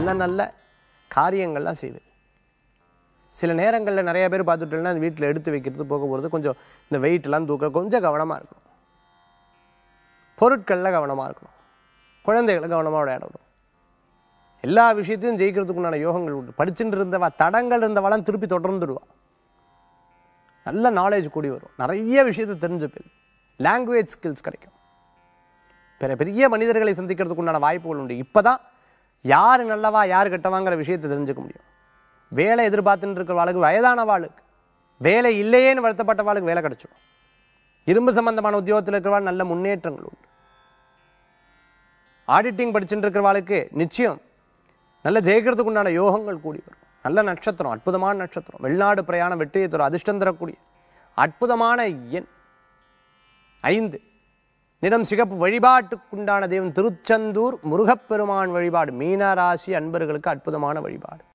நல்ல நல்ல காரியங்கள்லாம் செய்வது சில நேரங்களில் நிறைய பேர் பார்த்துட்டோம்னா வீட்டில் எடுத்து வைக்கிறது போக போகிறது கொஞ்சம் இந்த வெயிட்லாம் தூக்க கொஞ்சம் கவனமாக இருக்கணும் பொருட்களில் கவனமாக இருக்கணும் குழந்தைகளை கவனமாக விளையாடணும் எல்லா விஷயத்தையும் ஜெயிக்கிறதுக்கு உண்டான யோகங்கள் உண்டு படிச்சுட்டு இருந்தவா தடங்கள் இருந்தவெல்லாம் திருப்பி தொடர்ந்துடுவா நல்ல நாலேஜ் கூடி வரும் நிறைய விஷயத்தை தெரிஞ்சுப்பேன் லாங்குவேஜ் ஸ்கில்ஸ் கிடைக்கும் பெரிய பெரிய மனிதர்களை சந்திக்கிறதுக்கு உண்டான வாய்ப்புகள் உண்டு இப்பதான் யார் நல்லவா யார் கெட்டவாங்கிற விஷயத்தை தெரிஞ்சுக்க முடியும் வேலை எதிர்பார்த்துட்டு இருக்கிற வாழ்க்கை வயதான வாளுக்கு வேலை இல்லையேன்னு வருத்தப்பட்ட வாளுக்கு வேலை கிடைச்சிடும் இரும்பு சம்பந்தமான உத்தியோகத்தில் இருக்கிறவாள் நல்ல முன்னேற்றங்கள் உண்டு ஆடிட்டிங் படிச்சுட்டு இருக்கிறவாளுக்கு நிச்சயம் நல்ல ஜெயிக்கிறதுக்கு உண்டான யோகங்கள் கூடி வரும் நல்ல நட்சத்திரம் அற்புதமான நட்சத்திரம் வெளிநாடு பிரயாணம் வெற்றியை தரும் அதிர்ஷ்டம் தரக்கூடிய அற்புதமான எண் ஐந்து நிறம் சிகப்பு வழிபாட்டுக்குண்டான தெய்வம் திருச்செந்தூர் முருகப்பெருமான் வழிபாடு மீனராசி அன்பர்களுக்கு அற்புதமான வழிபாடு